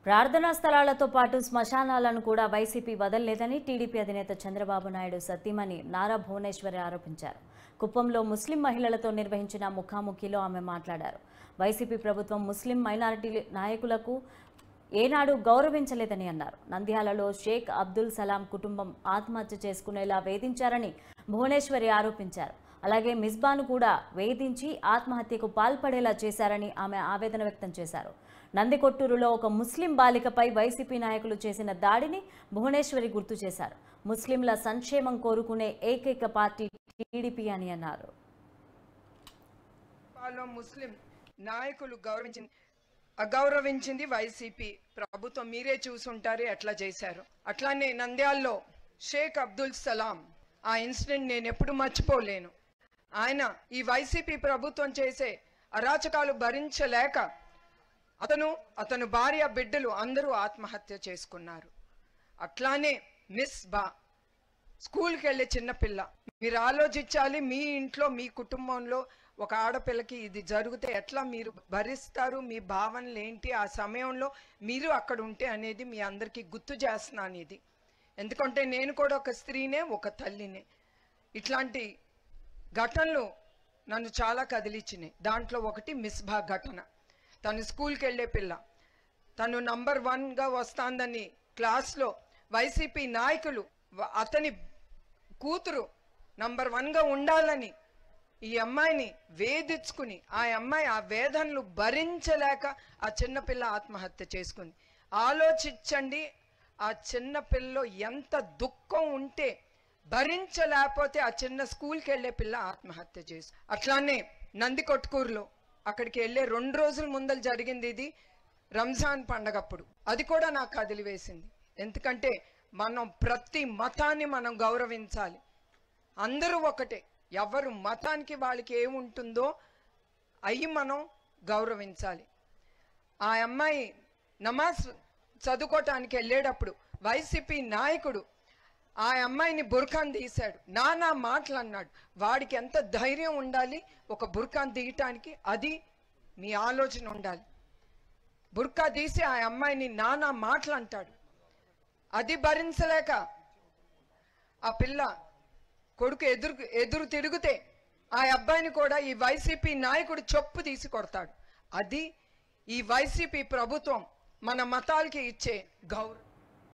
ప్రార్థనా స్థలాలతో పాటు శ్మశానాలను కూడా వైసీపీ వదలలేదని టీడీపీ అధినేత చంద్రబాబు నాయుడు సతీమణి నారా భువనేశ్వరి ఆరోపించారు కుప్పంలో ముస్లిం మహిళలతో నిర్వహించిన ముఖాముఖిలో ఆమె మాట్లాడారు వైసీపీ ప్రభుత్వం ముస్లిం మైనారిటీ నాయకులకు ఏనాడు గౌరవించలేదని అన్నారు నంద్యాలలో షేక్ అబ్దుల్ సలాం కుటుంబం ఆత్మహత్య చేసుకునేలా వేధించారని భువనేశ్వరి ఆరోపించారు అలాగే మిస్బాను కూడా వేధించి ఆత్మహత్యకు పాల్పడేలా చేశారని ఆమె ఆవేదన వ్యక్తం చేశారు నందికొట్టూరులో ఒక ముస్లిం బాలికపై వైసీపీ నాయకులు చేసిన దాడిని భువనేశ్వరి గుర్తు చేశారు ముస్లింల సంక్షేమం కోరుకునే ఏకైక పార్టీ టీడీపీ అని అన్నారు వాళ్ళు ముస్లిం నాయకులు గౌరవించింది అగౌరవించింది వైసీపీ ప్రభుత్వం మీరే చూసుంటారు ఎట్లా చేశారు అట్లానే నంద్యాల్లో షేక్ అబ్దుల్ సలాం ఆ ఇన్సిడెంట్ నేను ఎప్పుడు మర్చిపోలేను ఆయన ఈ వైసీపీ ప్రభుత్వం చేసే అరాచకాలు భరించలేక అతను అతను భార్య బిడ్డలు అందరూ ఆత్మహత్య చేసుకున్నారు అట్లానే మిస్ బా స్కూల్కి వెళ్ళే చిన్నపిల్ల మీరు ఆలోచించాలి మీ ఇంట్లో మీ కుటుంబంలో ఒక ఆడపిల్లకి ఇది జరిగితే ఎట్లా మీరు భరిస్తారు మీ భావనలు ఏంటి ఆ సమయంలో మీరు అక్కడ ఉంటే అనేది మీ అందరికీ గుర్తు చేస్తున్నాను ఇది ఎందుకంటే నేను కూడా ఒక స్త్రీనే ఒక తల్లినే ఇట్లాంటి ఘటనలు నన్ను చాలా కదిలిచ్చినాయి దాంట్లో ఒకటి మిస్బా ఘటన తను స్కూల్కి వెళ్ళే పిల్ల తను నంబర్ వన్గా వస్తాందని క్లాస్లో వైసీపీ నాయకులు వ- అతని కూతురు నంబర్ వన్గా ఉండాలని ఈ అమ్మాయిని వేధించుకుని ఆ అమ్మాయి ఆ వేదనలు భరించలేక ఆ చిన్నపిల్ల ఆత్మహత్య చేసుకుంది ఆలోచించండి ఆ చిన్న పిల్లలో ఎంత దుఃఖం ఉంటే భరించలేకపోతే ఆ చిన్న స్కూల్కి వెళ్ళే పిల్ల ఆత్మహత్య చేసు అట్లానే నంది కొట్కూరులో అక్కడికి వెళ్ళే రెండు రోజుల ముందర జరిగింది ఇది రంజాన్ పండగప్పుడు అది కూడా నాకు కదిలివేసింది ఎందుకంటే మనం ప్రతి మతాన్ని మనం గౌరవించాలి అందరూ ఒకటే ఎవరు మతానికి వాళ్ళకి ఏముంటుందో అవి మనం గౌరవించాలి ఆ అమ్మాయి నమాజ్ చదువుకోవటానికి వెళ్ళేటప్పుడు వైసీపీ నాయకుడు ఆ అమ్మాయిని బుర్ఖాన్ తీశాడు నానా మాటలు అన్నాడు వాడికి ఎంత ధైర్యం ఉండాలి ఒక బుర్ఖాన్ తీయటానికి అది మీ ఆలోచన ఉండాలి బుర్కా తీసి ఆ అమ్మాయిని నానా మాటలు అంటాడు అది భరించలేక ఆ పిల్ల కొడుకు ఎదురు ఎదురు తిరిగితే ఆ అబ్బాయిని కూడా ఈ వైసీపీ నాయకుడు చొప్పు తీసి కొడతాడు అది ఈ వైసీపీ ప్రభుత్వం మన మతాలకి ఇచ్చే గౌరవం